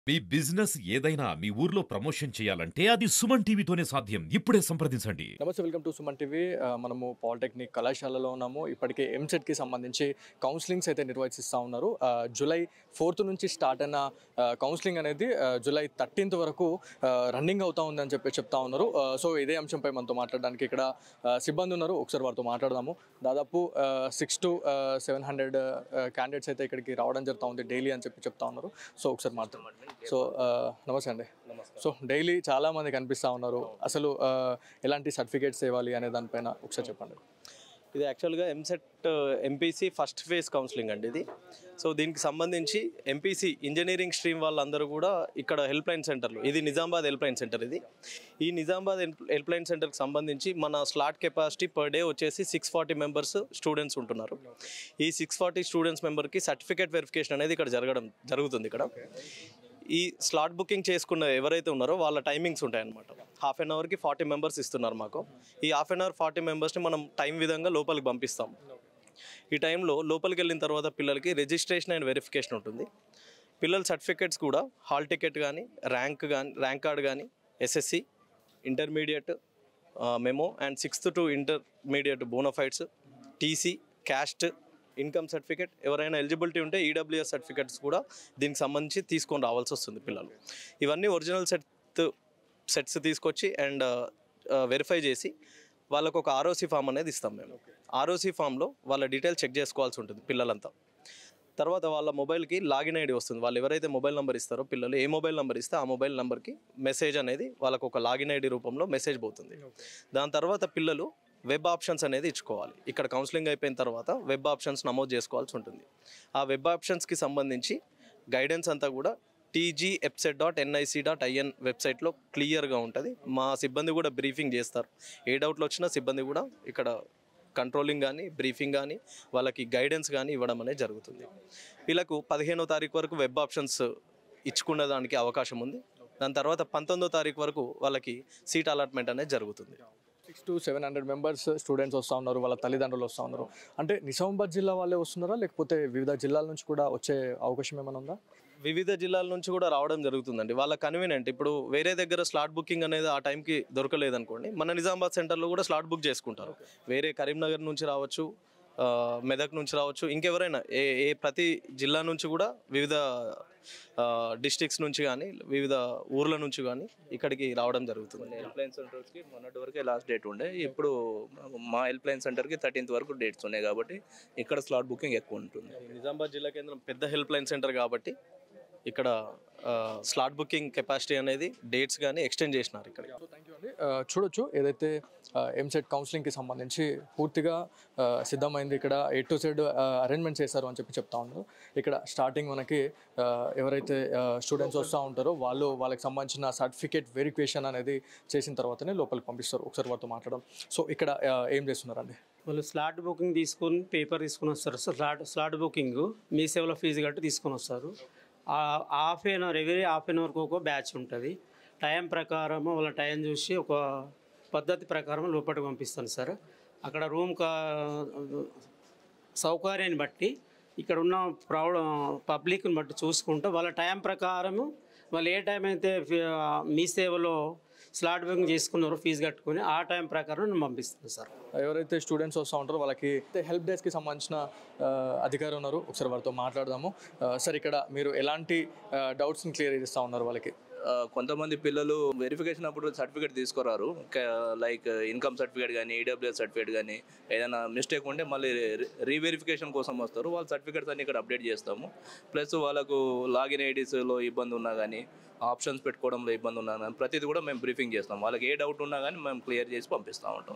మీ business ఏదైనా మీ ఊర్లో promotion చేయాలంటే అది సుమన్ టీవీతోనే సాధ్యం ఇప్పుడే సంప్రదించండి నమస్తే వెల్కమ్ టు సుమన్ టీవీ ఆ, మనము పాలిటెక్నిక్ కళాశాలలో ఉన్నాము ఇప్పటికే ఎంసెట్కి సంబంధించి కౌన్సిలింగ్స్ అయితే నిర్వహిస్తూ ఉన్నారు ఆ, జూలై ఫోర్త్ నుంచి స్టార్ట్ అయిన ఆ, కౌన్సిలింగ్ అనేది ఆ, జూలై థర్టీన్త్ వరకు ఆ, రన్నింగ్ అవుతా ఉందని చెప్పి చెప్తా ఉన్నారు ఆ, సో ఇదే అంశంపై మనతో మాట్లాడడానికి ఇక్కడ ఆ, సిబ్బంది ఉన్నారు ఒకసారి వారితో మాట్లాడదాము దాదాపు six to seven hundred candidates అయితే ఇక్కడికి రావడం జరుగుతూ ఉంది డైలీ అని చెప్పి చెప్తా ఉన్నారు సో ఒకసారి మాట్లాడమండి సో ఆ, నమస్తే అండి సో డైలీ చాలా మంది కనిపిస్తూ ఉన్నారు అసలు ఆ, ఎలాంటి సర్టిఫికేట్స్ ఇవ్వాలి అనే దానిపైన ఒకసారి చెప్పండి ఇది యాక్చువల్గా EAMCET MPC first phase counselling అండి ఇది సో దీనికి సంబంధించి ఎంపీసీ ఇంజనీరింగ్ స్ట్రీమ్ వాళ్ళందరూ కూడా ఇక్కడ హెల్ప్ లైన్ సెంటర్లు ఇది నిజామాబాద్ హెల్ప్ లైన్ సెంటర్ ఇది ఈ నిజామాబాద్ హెల్ప్ లైన్ సెంటర్కి సంబంధించి మన స్లాట్ కెపాసిటీ పర్ డే వచ్చేసి సిక్స్ ఫార్టీ మెంబర్స్ స్టూడెంట్స్ ఉంటున్నారు ఈ సిక్స్ ఫార్టీ స్టూడెంట్స్ మెంబర్కి సర్టిఫికేట్ వెరిఫికేషన్ అనేది ఇక్కడ జరగడం జరుగుతుంది ఇక్కడ ఈ స్లాట్ బుకింగ్ చేసుకున్న ఎవరైతే ఉన్నారో వాళ్ళ టైమింగ్స్ ఉంటాయన్నమాట హాఫ్ అన్ అవర్కి ఫార్టీ మెంబర్స్ ఇస్తున్నారు మాకు ఈ హాఫ్ అన్ అవర్ ఫార్టీ మెంబర్స్ని మనం టైం విధంగా లోపలికి పంపిస్తాం ఈ టైంలో లోపలికి వెళ్ళిన తర్వాత పిల్లలకి రిజిస్ట్రేషన్ అండ్ వెరిఫికేషన్ ఉంటుంది పిల్లల సర్టిఫికేట్స్ కూడా హాల్ టికెట్ కానీ ర్యాంక్ కానీ ర్యాంక్ కార్డ్ కానీ SSC intermediate memo and sixth to intermediate bonafides TC caste income certificate ఎవరైనా ఎలిజిబిలిటీ ఉంటే ఈడబ్ల్యూఎస్ సర్టిఫికేట్స్ కూడా దీనికి సంబంధించి తీసుకొని రావాల్సి వస్తుంది పిల్లలు ఇవన్నీ ఒరిజినల్ సెట్ సెట్స్ తీసుకొచ్చి అండ్ వెరిఫై చేసి వాళ్ళకు ఒక ఆర్ఓసి ఫామ్ అనేది ఇస్తాం మేము ఆర్ఓసి ఫామ్లో వాళ్ళ డీటెయిల్ చెక్ చేసుకోవాల్సి ఉంటుంది పిల్లలంతా తర్వాత వాళ్ళ మొబైల్కి లాగిన్ ఐడి వస్తుంది వాళ్ళు ఎవరైతే మొబైల్ నెంబర్ ఇస్తారో పిల్లలు ఏ మొబైల్ నెంబర్ ఇస్తే ఆ మొబైల్ నెంబర్కి మెసేజ్ అనేది వాళ్ళకు ఒక లాగిన్ ఐడి రూపంలో మెసేజ్ పోతుంది దాని తర్వాత పిల్లలు వెబ్ ఆప్షన్స్ అనేది ఇచ్చుకోవాలి ఇక్కడ కౌన్సిలింగ్ అయిపోయిన తర్వాత వెబ్ ఆప్షన్స్ నమోదు చేసుకోవాల్సి ఉంటుంది ఆ వెబ్ ఆప్షన్స్కి సంబంధించి గైడెన్స్ అంతా కూడా TG website dot NIC dot IN వెబ్సైట్లో క్లియర్గా ఉంటుంది మా సిబ్బంది కూడా బ్రీఫింగ్ చేస్తారు ఏ డౌట్లు వచ్చినా సిబ్బంది కూడా ఇక్కడ కంట్రోలింగ్ కానీ బ్రీఫింగ్ కానీ వాళ్ళకి గైడెన్స్ కానీ ఇవ్వడం అనేది జరుగుతుంది వీళ్ళకు పదిహేనో తారీఖు వరకు వెబ్ ఆప్షన్స్ ఇచ్చుకునే దానికి అవకాశం ఉంది దాని తర్వాత పంతొమ్మిదో తారీఖు వరకు వాళ్ళకి సీట్ అలాట్మెంట్ అనేది జరుగుతుంది six to seven hundred members students వస్తూ ఉన్నారు వాళ్ళ తల్లిదండ్రులు వస్తూ ఉన్నారు అంటే నిజామాబాద్ జిల్లా వాళ్ళే వస్తున్నారా లేకపోతే వివిధ జిల్లాల నుంచి కూడా వచ్చే అవకాశం ఏమైనా ఉందా వివిధ జిల్లాల నుంచి కూడా రావడం జరుగుతుందండి వాళ్ళ కన్వీనియంట్ ఇప్పుడు వేరే దగ్గర స్లాట్ బుకింగ్ అనేది ఆ టైంకి దొరకలేదు అనుకోండి మన నిజామాబాద్ సెంటర్లో కూడా స్లాట్ బుక్ చేసుకుంటారు వేరే కరీంనగర్ నుంచి రావచ్చు ఆ, మెదక్ నుంచి రావచ్చు ఇంకెవరైనా ఏ ఏ ప్రతి జిల్లా నుంచి కూడా వివిధ డిస్ట్రిక్ట్స్ నుంచి కానీ వివిధ ఊర్ల నుంచి కానీ ఇక్కడికి రావడం జరుగుతుంది హెల్ప్ లైన్ సెంటర్స్కి మొన్నటి వరకే లాస్ట్ డేట్ ఉండే ఇప్పుడు మా హెల్ప్ లైన్ సెంటర్కి థర్టీన్త్ వరకు డేట్స్ ఉన్నాయి కాబట్టి ఇక్కడ స్లాట్ బుకింగ్ ఎక్కువ ఉంటుంది నిజామాబాద్ జిల్లా కేంద్రం పెద్ద హెల్ప్ లైన్ సెంటర్ కాబట్టి ఇక్కడ స్లాట్ బుకింగ్ కెపాసిటీ అనేది డేట్స్ కానీ ఎక్స్టెండ్ చేసినారు ఇక్కడ సో థ్యాంక్ యూ అండి ఆ, చూడొచ్చు ఏదైతే ఎంసెట్ కౌన్సిలింగ్కి సంబంధించి పూర్తిగా ఆ, సిద్ధమైంది ఇక్కడ ఏ టు సైడ్ అరేంజ్మెంట్ చేశారు అని చెప్పి చెప్తా ఉన్నారు ఇక్కడ స్టార్టింగ్ మనకి ఆ, ఎవరైతే స్టూడెంట్స్ వస్తూ ఉంటారో వాళ్ళు వాళ్ళకి సంబంధించిన సర్టిఫికేట్ వెరిఫికేషన్ అనేది చేసిన తర్వాతనే లోపలికి పంపిస్తారు ఒకసారి వారితో మాట్లాడడం సో ఇక్కడ ఆ, ఏం చేస్తున్నారండి వాళ్ళు స్లాట్ బుకింగ్ తీసుకొని పేపర్ తీసుకొని వస్తారు స్లాట్ స్లాట్ బుకింగ్ మీ సేవలో ఫీజు కట్టి తీసుకొని వస్తారు ఆ- half an hour every half an అవర్కి ఒక బ్యాచ్ ఉంటుంది టైం ప్రకారం వాళ్ళ టైం చూసి ఒక పద్ధతి ప్రకారం లోపలికి పంపిస్తాను సార్ అక్కడ రూమ్ కా సౌకర్యాన్ని బట్టి ఇక్కడ ఉన్న ప్రౌడ్ పబ్లిక్ని బట్టి చూసుకుంటూ వాళ్ళ టైం ప్రకారము వాళ్ళు ఏ టైం అయితే ఫీ- మీ సేవలో స్లాట్ బుకింగ్ చేసుకున్నారో ఫీజు కట్టుకొని ఆ టైం ప్రకారం నేను పంపిస్తాను సార్ ఎవరైతే స్టూడెంట్స్ వస్తూ ఉంటారో వాళ్ళకి హెల్ప్ డెస్క్కి సంబంధించిన ఆ, అధికారి ఉన్నారు ఒకసారి వారితో మాట్లాడదాము ఆ, సార్ ఇక్కడ మీరు ఎలాంటి డౌట్స్ని క్లియర్ చేస్తూ ఉన్నారు వాళ్ళకి ఆ, కొంతమంది పిల్లలు వెరిఫికేషన్ అప్పుడు సర్టిఫికేట్ తీసుకురారు లైక్ ఇన్కమ్ సర్టిఫికేట్ కానీ ఈడబ్ల్యూఎస్ సర్టిఫికేట్ కానీ ఏదైనా మిస్టేక్ ఉంటే మళ్ళీ రీవెరిఫికేషన్ కోసం వస్తారు వాళ్ళ సర్టిఫికేట్స్ అన్ని ఇక్కడ అప్డేట్ చేస్తాము ప్లస్ వాళ్ళకు లాగిన్ ఐడీస్లో ఇబ్బంది ఉన్నా కానీ ఆప్షన్స్ పెట్టుకోవడంలో ఇబ్బంది ఉన్నా కానీ ప్రతిదీ కూడా మేము బ్రీఫింగ్ చేస్తాం వాళ్ళకి ఏ డౌట్ ఉన్నా కానీ మేము క్లియర్ చేసి పంపిస్తూ ఉంటాం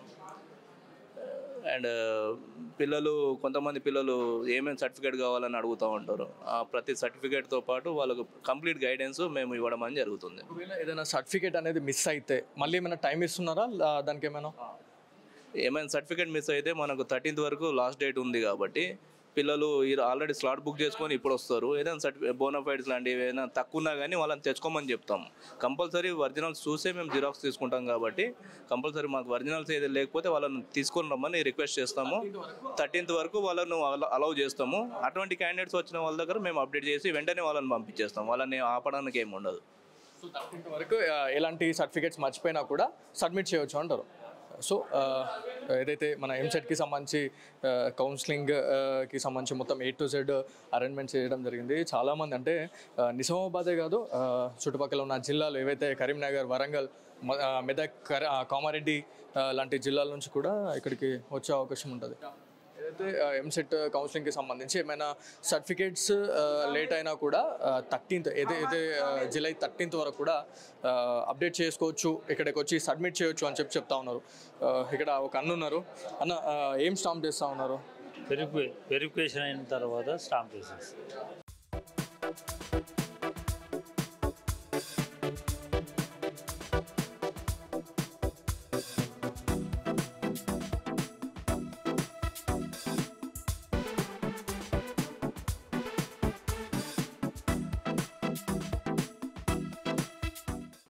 అండ్ పిల్లలు కొంతమంది పిల్లలు ఏమేమి సర్టిఫికేట్ కావాలని అడుగుతూ ఉంటారు ఆ ప్రతి సర్టిఫికేట్తో పాటు వాళ్ళకు కంప్లీట్ గైడెన్స్ మేము ఇవ్వడం అని జరుగుతుంది ఒకవేళ ఏదైనా సర్టిఫికేట్ అనేది మిస్ అయితే మళ్ళీ ఏమైనా టైం ఇస్తున్నారా లా- దానికి ఏమైనా ఏమైనా సర్టిఫికేట్ మిస్ అయితే మనకు థర్టీన్త్ వరకు లాస్ట్ డేట్ ఉంది కాబట్టి పిల్లలు ఆల్రెడీ స్లాట్ బుక్ చేసుకొని ఇప్పుడు వస్తారు ఏదైనా సర్టిఫి బోనఫైడ్స్ లాంటివి ఏదైనా తక్కువ ఉన్నా కానీ వాళ్ళని తెచ్చుకోమని చెప్తాం కంపల్సరీ ఒరిజినల్స్ చూసే మేము జిరాక్స్ తీసుకుంటాం కాబట్టి కంపల్సరీ మాకు ఒరిజినల్స్ ఏది లేకపోతే వాళ్ళని తీసుకొని రమ్మని రిక్వెస్ట్ చేస్తాము థర్టీన్త్ వరకు వాళ్ళను అలౌ చేస్తాము అటువంటి క్యాండిడేట్స్ వచ్చిన వాళ్ళ దగ్గర మేము అప్డేట్ చేసి వెంటనే వాళ్ళని పంపించేస్తాం వాళ్ళని ఆపడానికి ఏమి ఉండదు సో థర్టీన్త్ వరకు ఆ, ఎలాంటి సర్టిఫికేట్స్ మర్చిపోయినా కూడా సబ్మిట్ చేయవచ్చు అంటారు సో ఆ, ఏదైతే మన ఎంసెట్కి సంబంధించి ఆ, కౌన్సిలింగ్ ఆ, కి సంబంధించి మొత్తం ఏ టు జెడ్ అరేంజ్మెంట్ చేయడం జరిగింది చాలామంది అంటే ఆ, నిజామాబాదే కాదు ఆ, చుట్టుపక్కల ఉన్న జిల్లాలు ఏవైతే కరీంనగర్ వరంగల్ మ- ఆ, మెదక్ కర- ఆ, కామారెడ్డి ఆ, లాంటి జిల్లాల నుంచి కూడా ఇక్కడికి వచ్చే అవకాశం ఉంటుంది ఏదైతే ఎంసెట్ కౌన్సిలింగ్కి సంబంధించి ఏమైనా సర్టిఫికేట్స్ లేట్ అయినా కూడా థర్టీన్త్ ఏదైతే జూలై థర్టీన్త్ వరకు కూడా అప్డేట్ చేసుకోవచ్చు ఇక్కడికి వచ్చి సబ్మిట్ చేయొచ్చు అని చెప్పి చెప్తా ఉన్నారు ఆ, ఇక్కడ ఒక అన్న ఉన్నారు అన్న ఆ, ఏం స్టాంప్ చేస్తూ ఉన్నారు వెరిఫి వెరిఫికేషన్ అయిన తర్వాత స్టాంప్ వేసేస్తాం